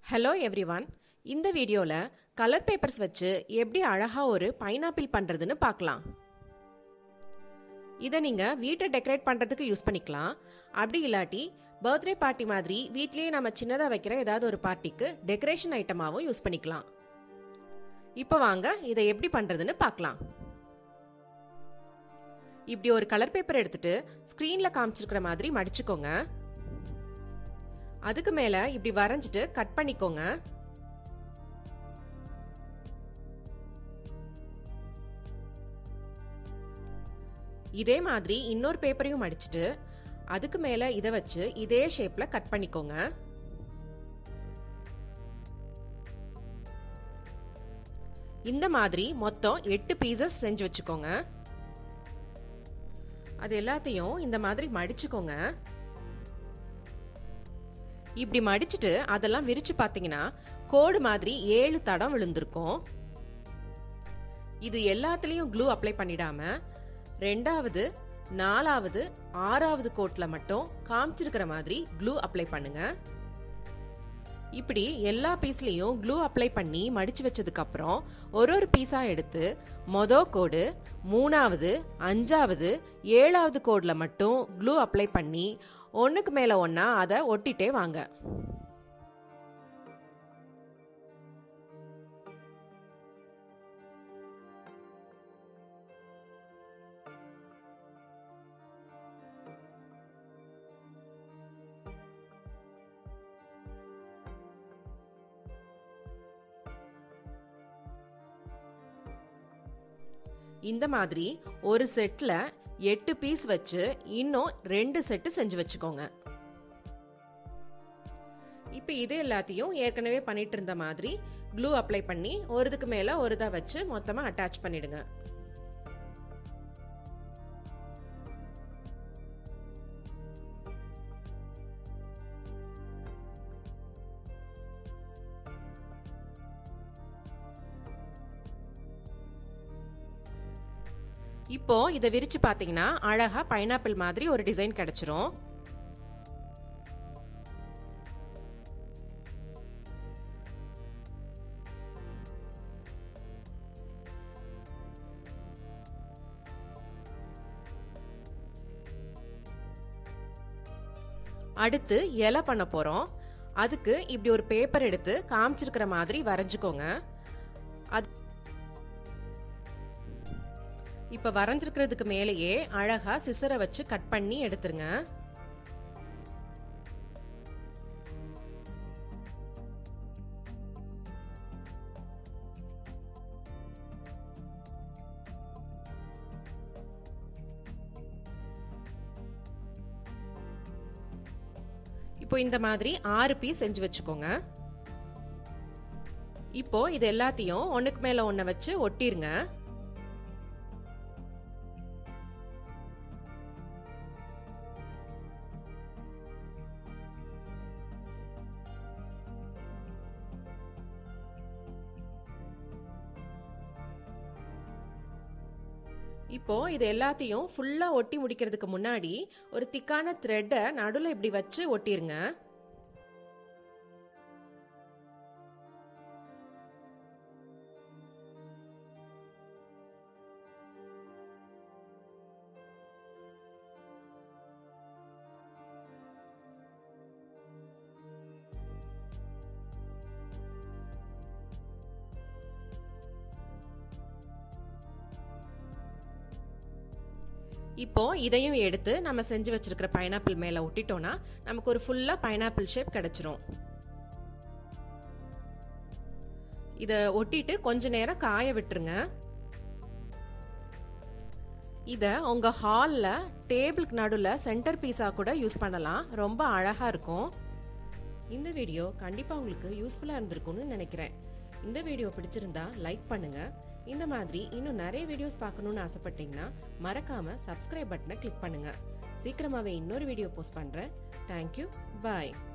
hello everyone இந்த வீடியோவில் colour papers வச்சு எப்படி அழகாக ஒரு பைனாப்பிள் பண்ணுறதுன்னு பார்க்கலாம் இதை நீங்கள் வீட்டை டெக்கரேட் பண்ணுறதுக்கு யூஸ் பண்ணிக்கலாம் அப்படி இல்லாட்டி பர்த்டே பார்ட்டி மாதிரி வீட்லேயே நம்ம சின்னதாக வைக்கிற ஏதாவது ஒரு பார்ட்டிக்கு டெக்கரேஷன் ஐட்டமாகவும் யூஸ் பண்ணிக்கலாம் இப்போ வாங்க இதை எப்படி பண்ணுறதுன்னு பார்க்கலாம் இப்படி ஒரு கலர் பேப்பர் எடுத்துட்டு ஸ்க்ரீனில் காமிச்சிருக்கிற மாதிரி மடிச்சுக்கோங்க அதுக்கு மேல இப்படி வரைஞ்சிட்டு கட் பண்ணிக்கோங்க இதே மாதிரி இன்னொரு பேப்பரையும் மடிச்சிட்டு அதுக்கு மேல இதை வச்சு இதே ஷேப்ல கட் பண்ணிக்கோங்க இந்த மாதிரி மொத்தம் எட்டு பீசஸ் செஞ்சு வச்சுக்கோங்க அது எல்லாத்தையும் இந்த மாதிரி மடிச்சுக்கோங்க இப்படி மடிச்சுட்டு அதெல்லாம் விரிச்சு பார்த்தீங்கன்னா கோடு மாதிரி ஏழு தடம் விழுந்திருக்கும் இது எல்லாத்துலேயும் க்ளூ அப்ளை பண்ணிடாம ரெண்டாவது நாலாவது ஆறாவது கோட்டில் மட்டும் காமிச்சிருக்கிற மாதிரி க்ளூ அப்ளை பண்ணுங்க இப்படி எல்லா பீஸ்லேயும் க்ளூ அப்ளை பண்ணி மடிச்சு வச்சதுக்கு அப்புறம் ஒரு ஒரு பீஸாக எடுத்து மொத கோடு மூணாவது அஞ்சாவது ஏழாவது கோடில் மட்டும் க்ளூ அப்ளை பண்ணி ஒன்றுக்கு மேலே ஒன்றா அதை ஒட்டிட்டே வாங்க இந்த மாதிரி ஒரு செட்டில் எட்டு பீஸ் வச்சு இன்னும் ரெண்டு செட்டு செஞ்சு வச்சுக்கோங்க இப்போ இது எல்லாத்தையும் ஏற்கனவே பண்ணிட்டு இருந்த மாதிரி க்ளூ அப்ளை பண்ணி ஒரு இதுக்கு மேலே ஒரு இதாக வச்சு மொத்தமாக அட்டாச் பண்ணிடுங்க இப்போ இதை விரிச்சு பார்த்தீங்கன்னா அழகா பைனாப்பிள் மாதிரி ஒரு டிசைன் கிடைச்சிரும் அடுத்து இலை பண்ண போறோம் அதுக்கு இப்படி ஒரு பேப்பர் எடுத்து காமிச்சிருக்கிற மாதிரி வரைஞ்சுக்கோங்க அது இப்ப வரைஞ்சிருக்கிறதுக்கு மேலேயே அழகா சிசரை வச்சு கட் பண்ணி எடுத்துருங்க இப்போ இந்த மாதிரி ஆறு பீஸ் செஞ்சு வச்சுக்கோங்க இப்போ இது எல்லாத்தையும் ஒன்றுக்கு மேலே ஒன்றை வச்சு ஒட்டிருங்க இப்போ இது எல்லாத்தையும் ஃபுல்லாக ஒட்டி முடிக்கிறதுக்கு முன்னாடி ஒரு திக்கான த்ரெட்டை நடுவில் இப்படி வச்சு ஒட்டிருங்க இப்போ இதையும் எடுத்து நம்ம செஞ்சு வச்சிருக்கிற பைனாப்பிள் மேலே ஒட்டிட்டோம்னா நமக்கு ஒரு ஃபுல்லாக பைனாப்பிள் ஷேப் கிடைச்சிரும் இதை ஒட்டிட்டு கொஞ்ச நேரம் காய விட்டுருங்க இதை உங்கள் ஹாலில் டேபிளுக்கு நடுவில் சென்டர் பீஸாக கூட யூஸ் பண்ணலாம் ரொம்ப அழகாக இருக்கும் இந்த வீடியோ கண்டிப்பாக உங்களுக்கு யூஸ்ஃபுல்லாக இருந்திருக்கும்னு நினைக்கிறேன் இந்த வீடியோ பிடிச்சிருந்தா லைக் பண்ணுங்கள் இந்த மாதிரி இன்னும் நிறைய வீடியோஸ் பார்க்கணுன்னு ஆசைப்பட்டீங்கன்னா மறக்காம சப்ஸ்கிரைப் பட்டனை கிளிக் பண்ணுங்க சீக்கிரமாவே இன்னொரு வீடியோ போஸ்ட் பண்றேன் தேங்க்யூ பாய்